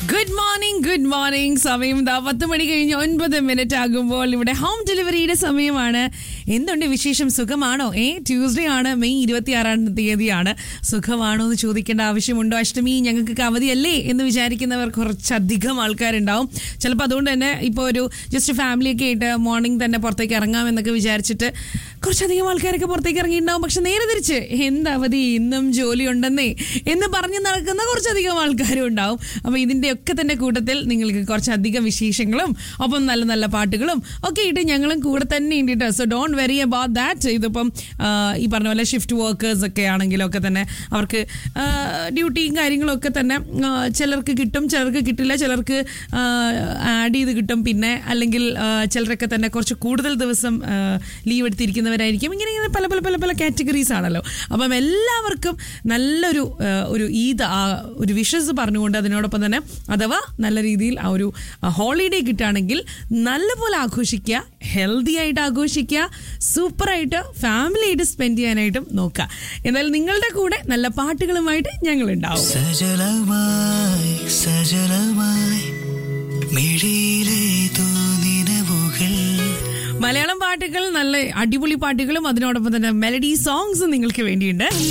good morning good morning സമയം ദാ പത്ത് മണി കഴിഞ്ഞ് ഒൻപത് മിനിറ്റ് ആകുമ്പോൾ ഇവിടെ ഹോം ഡെലിവറിയുടെ സമയമാണ് എന്തുണ്ട് വിശേഷം സുഖമാണോ ഏ ട്യൂസ്ഡേ ആണ് മെയ് ഇരുപത്തി ആറാം തീയതിയാണ് സുഖമാണോ എന്ന് ചോദിക്കേണ്ട ആവശ്യമുണ്ടോ അഷ്ടമി ഞങ്ങൾക്ക് അവധിയല്ലേ എന്ന് വിചാരിക്കുന്നവർ കുറച്ചധികം ആൾക്കാരുണ്ടാവും ചിലപ്പോൾ അതുകൊണ്ട് തന്നെ ഇപ്പോൾ ഒരു ജസ്റ്റ് ഫാമിലിയൊക്കെ ആയിട്ട് മോർണിംഗ് തന്നെ പുറത്തേക്ക് ഇറങ്ങാം എന്നൊക്കെ വിചാരിച്ചിട്ട് കുറച്ചധികം ആൾക്കാരൊക്കെ പുറത്തേക്ക് ഇറങ്ങിയിട്ടുണ്ടാവും പക്ഷെ നേരെ തിരിച്ച് എന്ത് അവധി ഇന്നും ജോലി ഉണ്ടെന്നേ എന്ന് പറഞ്ഞ് നടക്കുന്ന കുറച്ചധികം ആൾക്കാരും ഉണ്ടാവും അപ്പോൾ ഇതിൻ്റെ ഒക്കെ തന്നെ കൂട്ടത്തിൽ നിങ്ങൾക്ക് കുറച്ചധികം വിശേഷങ്ങളും ഒപ്പം നല്ല നല്ല പാട്ടുകളും ഒക്കെ ഇട്ട് ഞങ്ങളും കൂടെ തന്നെ ഉണ്ട് കേട്ടോ so don't worry about that ഇതിപ്പം ആ, ഈ പറഞ്ഞ പോലെ ഷിഫ്റ്റ് വർക്കേഴ്സ് ഒക്കെ ആണെങ്കിലൊക്കെ തന്നെ അവർക്ക് ഡ്യൂട്ടിയും കാര്യങ്ങളും ഒക്കെ തന്നെ ആ, ചിലർക്ക് കിട്ടും ചിലർക്ക് കിട്ടില്ല ചിലർക്ക് ആഡ് ചെയ്ത് കിട്ടും പിന്നെ അല്ലെങ്കിൽ ആ, ചിലരൊക്കെ തന്നെ കുറച്ച് കൂടുതൽ ദിവസം ലീവ് എടുത്തിരിക്കുന്നവരായിരിക്കും ഇങ്ങനെ ഇങ്ങനെ പല പല പല പല കാറ്റഗറീസ് ആണല്ലോ അപ്പം എല്ലാവർക്കും നല്ലൊരു ആ, ഒരു ഈദ് ആ ഒരു വിഷസ് പറഞ്ഞുകൊണ്ട് അതിനോടൊപ്പം തന്നെ അഥവാ നല്ല രീതിയിൽ ആ ഒരു ഹോളിഡേ കിട്ടുകയാണെങ്കിൽ നല്ലപോലെ ആഘോഷിക്കുക ഹെൽത്തി ആയിട്ട് ആഘോഷിക്കുക സൂപ്പറായിട്ട് ഫാമിലി ആയിട്ട് സ്പെൻഡ് ചെയ്യാനായിട്ടും നോക്കുക എന്നാൽ നിങ്ങളുടെ കൂടെ നല്ല പാട്ടുകളുമായിട്ട് ഞങ്ങൾ ഉണ്ടാവും സജലമായി സജലമായി മിഴിയിലെ തോന്നിനവുകൾ മലയാളം പാട്ടുകൾ നല്ല അടിപൊളി പാട്ടുകളും അതിനോടൊപ്പം തന്നെ മെലഡി സോങ്സും നിങ്ങൾക്ക് വേണ്ടിയുണ്ട്